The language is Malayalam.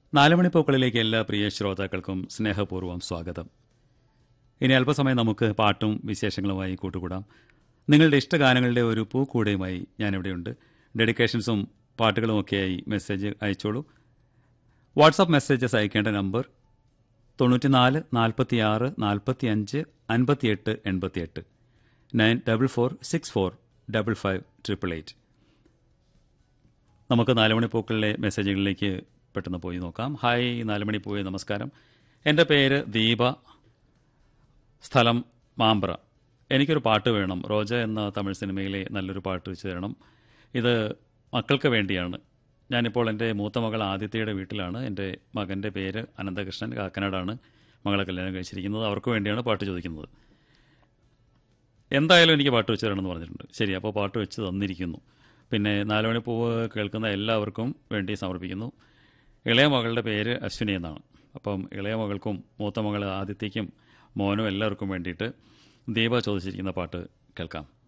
നാലുമണിപ്പൂക്കളിലേക്ക് എല്ലാ പ്രിയ ശ്രോതാക്കൾക്കും സ്നേഹപൂർവ്വം സ്വാഗതം ഇനി അല്പസമയം നമുക്ക് പാട്ടും വിശേഷങ്ങളുമായി കൂട്ടുകൂടാം നിങ്ങളുടെ ഇഷ്ടഗാനങ്ങളുടെ ഒരു പൂക്കൂടയുമായി ഞാനിവിടെയുണ്ട് ഡെഡിക്കേഷൻസും പാട്ടുകളുമൊക്കെയായി മെസ്സേജ് അയച്ചോളൂ വാട്സാപ്പ് മെസ്സേജസ് അയക്കേണ്ട നമ്പർ തൊണ്ണൂറ്റിനാല് നാൽപ്പത്തിയാറ് നാൽപ്പത്തിയഞ്ച് അൻപത്തിയെട്ട് എൺപത്തിയെട്ട് nine double four six four double five triple eight നമുക്ക് നാലുമണി പൂക്കളിലെ മെസ്സേജുകളിലേക്ക് പെട്ടെന്ന് പോയി നോക്കാം ഹായ് നാലുമണി പൂവേ നമസ്കാരം എൻ്റെ പേര് ദീപ സ്ഥലം മാമ്പ്ര എനിക്കൊരു പാട്ട് വേണം റോജ എന്ന തമിഴ് സിനിമയിലെ നല്ലൊരു പാട്ട് വെച്ച് തരണം ഇത് മക്കൾക്ക് വേണ്ടിയാണ് ഞാനിപ്പോൾ എൻ്റെ മൂത്ത മകൾ ആദിത്യയുടെ വീട്ടിലാണ് എൻ്റെ മകൻ്റെ പേര് അനന്തകൃഷ്ണൻ കാക്കനാടാണ് മകളെ കല്യാണം കഴിച്ചിരിക്കുന്നത് അവർക്ക് വേണ്ടിയാണ് പാട്ട് ചോദിക്കുന്നത് എന്തായാലും എനിക്ക് പാട്ട് വെച്ച് തരണമെന്ന് പറഞ്ഞിട്ടുണ്ട് ശരി അപ്പോൾ പാട്ട് വെച്ച് തന്നിരിക്കുന്നു പിന്നെ നാലുമണി പൂവ് കേൾക്കുന്ന എല്ലാവർക്കും വേണ്ടി സമർപ്പിക്കുന്നു ഇളയ മകളുടെ പേര് അശ്വിനി എന്നാണ് അപ്പം ഇളയ മകൾക്കും മൂത്ത മകൾ ആദിത്യയ്ക്കും മോനും എല്ലാവർക്കും വേണ്ടിയിട്ട് ദീപ ചോദിച്ചിരിക്കുന്ന പാട്ട് കേൾക്കാം